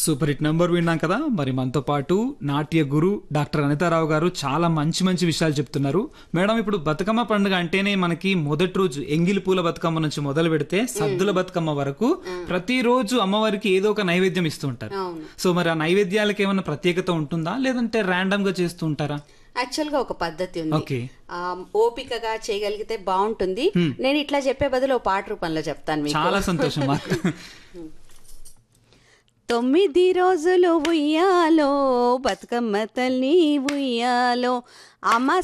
super hit number విన్నాం కదా మరి మనతో పాటు నాట్య గురు డాక్టర్ అనితారావు గారు చాలా మంచి మంచి విషయాలు చెప్తున్నారు మేడం ఇప్పుడు బతుకమ్మ పండుగ అంటేనే మనకి మొదటి రోజు ఎంగిలి పూల బతుకమ్మ నుంచి మొదలు పెడితే సద్దుల బతుకమ్మ వరకు ప్రతిరోజు అమ్మవారికి ఏదో ఒక నైవేద్యం ఇస్తూ ఉంటారు అవును సో మరి ఆ నైవేద్యాలకు ఏమైనా ప్రత్యేకత ఉంటుందా లేదంటే ర్యాండమ్ గా చేస్తూ ఉంటారా యాక్చువల్ గా ఒక పద్ధతి ఉంది ఓకే ఆ, ఓపికగా చేయగలిగితే బాగుంటుంది నేను ఇట్లా చెప్పే బదులు ఓ పాట రూపంలో చెప్తాను మీకు చాలా సంతోషం మాకు తొమ్మిది రోజులు ఉయ్యాలో బతుకమ్మ తల్లి ఉయ్యాలో అమ్మ